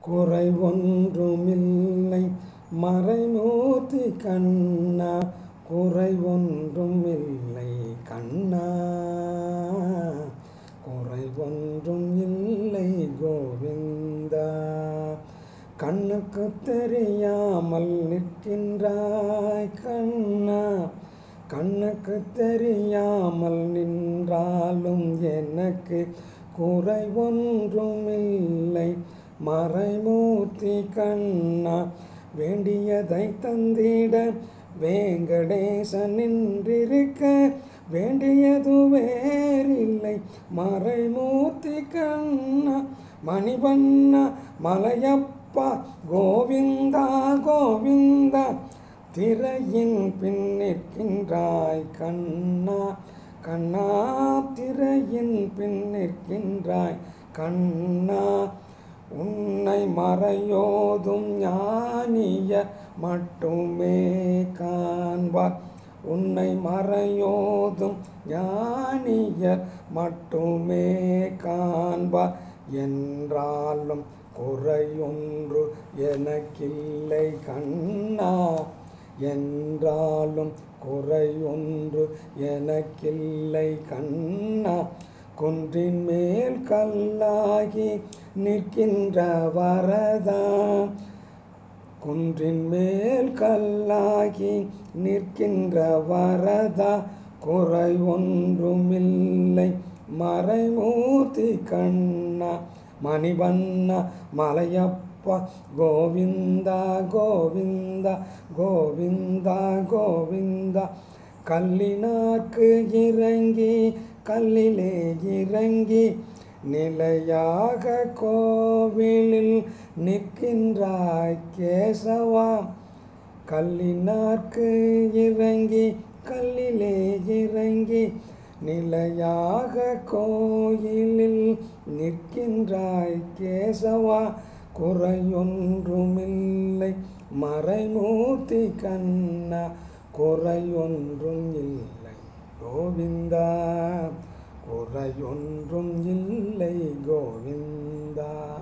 குறை ஒன்றுமில்லை மறைமூர்த்தி கண்ணா குறை ஒன்றுமில்லை கண்ணா குறை ஒன்றும் இல்லை கோவிந்தா கண்ணுக்கு தெரியாமல் நிற்கின்றாய் கண்ணா கண்ணுக்கு தெரியாமல் நின்றாலும் எனக்கு குறை ஒன்றுமில்லை மறைமூர்த்தி கண்ணா வேண்டியதை தந்திட வேங்கடேசன் நின்றிருக்க வேண்டியது வேறில்லை மறைமூர்த்தி கண்ணா மணிவண்ணா மலையப்பா கோவிந்தா கோவிந்தா திரையின் பின் நிற்கின்றாய் கண்ணா கண்ணா திரையின் பின் நிற்கின்றாய் கண்ணா உன்னை மறையோதும் ஞானிய மட்டுமே காண்பார் உன்னை மறையோதும் ஞானிய மட்டுமே காண்பார் என்றாலும் குறையொன்று எனக்கில்லை கண்ணா என்றாலும் குறையொன்று எனக்கில்லை கண்ணா குன்றின் மேல் கல்லாகி நிற்கின்ற வரதா குன்றின் மேல் கல்லாகி நிற்கின்ற வரதா குறை ஒன்றுமில்லை மறைமூர்த்தி கண்ணா மணிவண்ணா மலையப்பா கோவிந்தா கோவிந்தா கோவிந்தா கோவிந்தா கல்லினார்க்கு இறங்கி கல்லிலே இறங்கி நிலையாக கோவிலில் நிற்கின்றாய் கேசவா கல்லினார்க்கு இறங்கி கல்லிலே இறங்கி நிலையாக கோயிலில் நிற்கின்றாய் கேசவா குறையொன்றுமில்லை மறைமூர்த்தி கண்ணா குறையொன்றும் இல்லை கோவிந்தா குறையொன்றும் இல்லை கோவிந்தா